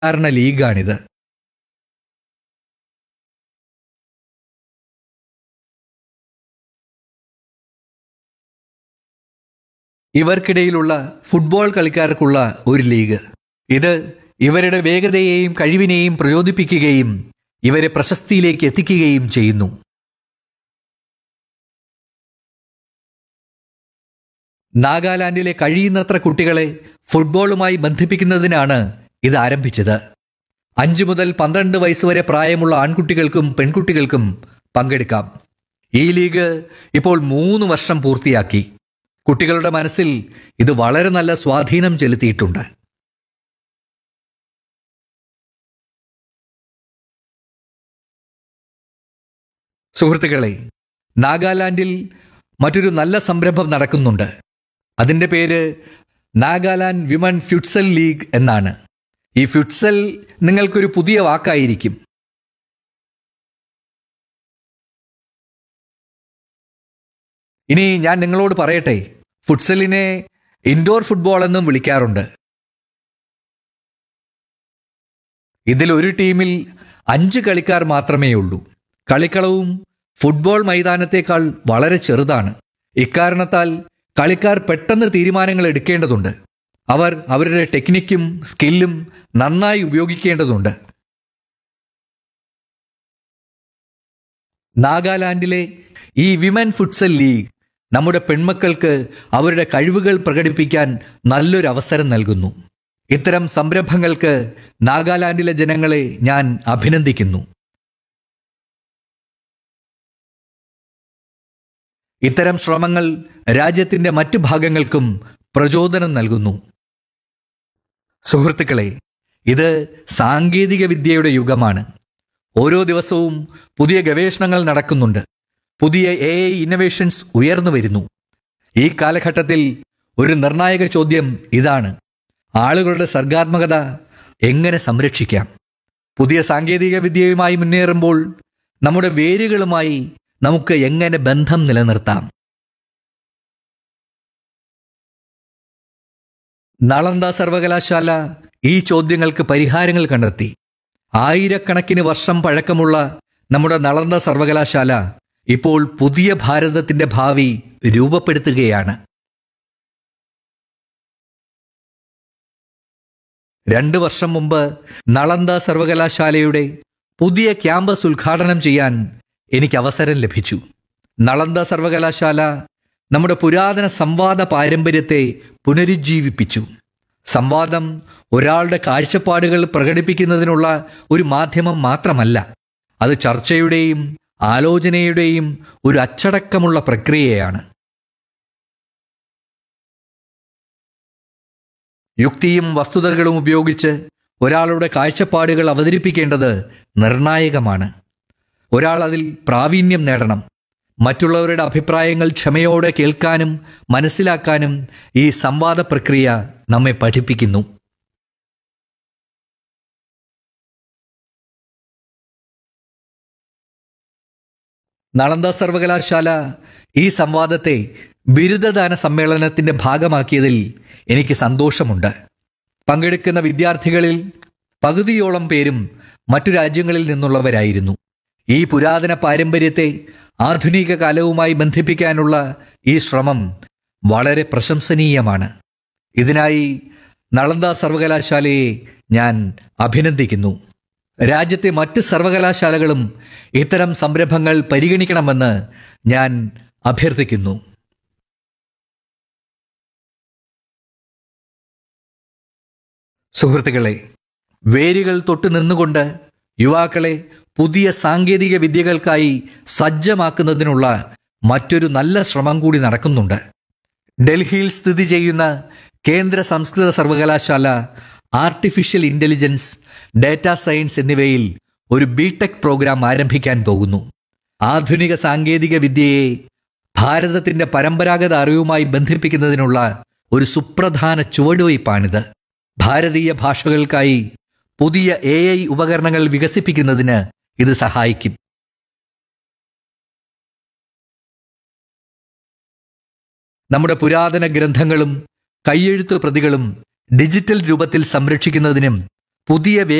സാധാരണ ലീഗാണിത് ഇവർക്കിടയിലുള്ള ഫുട്ബോൾ കളിക്കാർക്കുള്ള ഒരു ലീഗ് ഇത് ഇവരുടെ വേഗതയെയും കഴിവിനെയും പ്രചോദിപ്പിക്കുകയും ഇവരെ പ്രശസ്തിയിലേക്ക് എത്തിക്കുകയും ചെയ്യുന്നു നാഗാലാൻഡിലെ കഴിയുന്നത്ര കുട്ടികളെ ഫുട്ബോളുമായി ബന്ധിപ്പിക്കുന്നതിനാണ് ഇത് ആരംഭിച്ചത് അഞ്ചു മുതൽ പന്ത്രണ്ട് വയസ്സുവരെ പ്രായമുള്ള ആൺകുട്ടികൾക്കും പെൺകുട്ടികൾക്കും പങ്കെടുക്കാം ഈ ലീഗ് ഇപ്പോൾ മൂന്ന് വർഷം പൂർത്തിയാക്കി കുട്ടികളുടെ മനസ്സിൽ ഇത് വളരെ നല്ല സ്വാധീനം ചെലുത്തിയിട്ടുണ്ട് സുഹൃത്തുക്കളെ നാഗാലാൻഡിൽ മറ്റൊരു നല്ല സംരംഭം നടക്കുന്നുണ്ട് അതിൻ്റെ പേര് നാഗാലാൻഡ് വിമൻ ഫ്യുട്സൽ ലീഗ് എന്നാണ് ഈ ഫ്യുട്സൽ നിങ്ങൾക്കൊരു പുതിയ വാക്കായിരിക്കും ഇനി ഞാൻ നിങ്ങളോട് പറയട്ടെ ഫുട്സലിനെ ഇൻഡോർ ഫുട്ബോൾ എന്നും വിളിക്കാറുണ്ട് ഇതിൽ ഒരു ടീമിൽ അഞ്ച് കളിക്കാർ മാത്രമേ ഉള്ളൂ കളിക്കളവും ഫുട്ബോൾ മൈതാനത്തേക്കാൾ വളരെ ചെറുതാണ് ഇക്കാരണത്താൽ കളിക്കാർ പെട്ടെന്ന് തീരുമാനങ്ങൾ എടുക്കേണ്ടതുണ്ട് അവർ അവരുടെ ടെക്നിക്കും സ്കില്ലും നന്നായി ഉപയോഗിക്കേണ്ടതുണ്ട് നാഗാലാൻഡിലെ ഈ വിമൻ ഫുട്സൽ ലീഗ് നമ്മുടെ പെൺമക്കൾക്ക് അവരുടെ കഴിവുകൾ പ്രകടിപ്പിക്കാൻ നല്ലൊരു അവസരം നൽകുന്നു ഇത്തരം സംരംഭങ്ങൾക്ക് നാഗാലാൻഡിലെ ജനങ്ങളെ ഞാൻ അഭിനന്ദിക്കുന്നു ഇത്തരം ശ്രമങ്ങൾ രാജ്യത്തിന്റെ മറ്റു ഭാഗങ്ങൾക്കും പ്രചോദനം നൽകുന്നു സുഹൃത്തുക്കളെ ഇത് സാങ്കേതിക വിദ്യയുടെ യുഗമാണ് ഓരോ ദിവസവും പുതിയ ഗവേഷണങ്ങൾ നടക്കുന്നുണ്ട് പുതിയ എ ഐ ഇന്നവേഷൻസ് ഉയർന്നു വരുന്നു ഈ കാലഘട്ടത്തിൽ ഒരു നിർണായക ചോദ്യം ഇതാണ് ആളുകളുടെ സർഗാത്മകത എങ്ങനെ സംരക്ഷിക്കാം പുതിയ സാങ്കേതിക വിദ്യയുമായി മുന്നേറുമ്പോൾ നമ്മുടെ വേരുകളുമായി നമുക്ക് എങ്ങനെ ബന്ധം നിലനിർത്താം നളന്ദ സർവകലാശാല ഈ ചോദ്യങ്ങൾക്ക് പരിഹാരങ്ങൾ കണ്ടെത്തി ആയിരക്കണക്കിന് വർഷം പഴക്കമുള്ള നമ്മുടെ നളന്ദ സർവകലാശാല ഇപ്പോൾ പുതിയ ഭാരതത്തിന്റെ ഭാവി രൂപപ്പെടുത്തുകയാണ് രണ്ടു വർഷം മുമ്പ് നളന്ദ സർവകലാശാലയുടെ പുതിയ ക്യാമ്പസ് ഉദ്ഘാടനം ചെയ്യാൻ എനിക്ക് അവസരം ലഭിച്ചു നളന്ദ സർവകലാശാല നമ്മുടെ പുരാതന സംവാദ പാരമ്പര്യത്തെ പുനരുജ്ജീവിപ്പിച്ചു സംവാദം ഒരാളുടെ കാഴ്ചപ്പാടുകൾ പ്രകടിപ്പിക്കുന്നതിനുള്ള ഒരു മാധ്യമം മാത്രമല്ല അത് ചർച്ചയുടെയും ആലോചനയുടെയും ഒരു അച്ചടക്കമുള്ള പ്രക്രിയയാണ് യുക്തിയും വസ്തുതകളും ഉപയോഗിച്ച് ഒരാളുടെ കാഴ്ചപ്പാടുകൾ അവതരിപ്പിക്കേണ്ടത് നിർണായകമാണ് ഒരാൾ അതിൽ പ്രാവീണ്യം നേടണം മറ്റുള്ളവരുടെ അഭിപ്രായങ്ങൾ ക്ഷമയോടെ കേൾക്കാനും മനസ്സിലാക്കാനും ഈ സംവാദ പ്രക്രിയ നമ്മെ പഠിപ്പിക്കുന്നു നളന്ദ സർവകലാശാല ഈ സംവാദത്തെ ബിരുദദാന സമ്മേളനത്തിന്റെ ഭാഗമാക്കിയതിൽ എനിക്ക് സന്തോഷമുണ്ട് പങ്കെടുക്കുന്ന വിദ്യാർത്ഥികളിൽ പകുതിയോളം പേരും മറ്റു രാജ്യങ്ങളിൽ നിന്നുള്ളവരായിരുന്നു ഈ പുരാതന പാരമ്പര്യത്തെ ആധുനിക കാലവുമായി ബന്ധിപ്പിക്കാനുള്ള ഈ ശ്രമം വളരെ പ്രശംസനീയമാണ് ഇതിനായി നളന്ദ സർവകലാശാലയെ ഞാൻ അഭിനന്ദിക്കുന്നു രാജ്യത്തെ മറ്റ് സർവകലാശാലകളും ഇത്തരം സംരംഭങ്ങൾ പരിഗണിക്കണമെന്ന് ഞാൻ അഭ്യർത്ഥിക്കുന്നു സുഹൃത്തുക്കളെ വേരുകൾ തൊട്ട് നിന്നുകൊണ്ട് യുവാക്കളെ പുതിയ സാങ്കേതിക വിദ്യകൾക്കായി സജ്ജമാക്കുന്നതിനുള്ള മറ്റൊരു നല്ല ശ്രമം കൂടി നടക്കുന്നുണ്ട് ഡൽഹിയിൽ സ്ഥിതി ചെയ്യുന്ന കേന്ദ്ര സംസ്കൃത സർവകലാശാല ആർട്ടിഫിഷ്യൽ ഇന്റലിജൻസ് ഡാറ്റാ സയൻസ് എന്നിവയിൽ ഒരു ബിടെക് പ്രോഗ്രാം ആരംഭിക്കാൻ പോകുന്നു ആധുനിക സാങ്കേതിക വിദ്യയെ ഭാരതത്തിന്റെ പരമ്പരാഗത അറിവുമായി ബന്ധിപ്പിക്കുന്നതിനുള്ള ഒരു സുപ്രധാന ചുവടുവയ്പ്പാണിത് ഭാരതീയ ഭാഷകൾക്കായി പുതിയ എ ഐ ഉപകരണങ്ങൾ വികസിപ്പിക്കുന്നതിന് ഇത് സഹായിക്കും നമ്മുടെ പുരാതന ഗ്രന്ഥങ്ങളും കയ്യെഴുത്ത് പ്രതികളും ഡിജിറ്റൽ രൂപത്തിൽ സംരക്ഷിക്കുന്നതിനും പുതിയ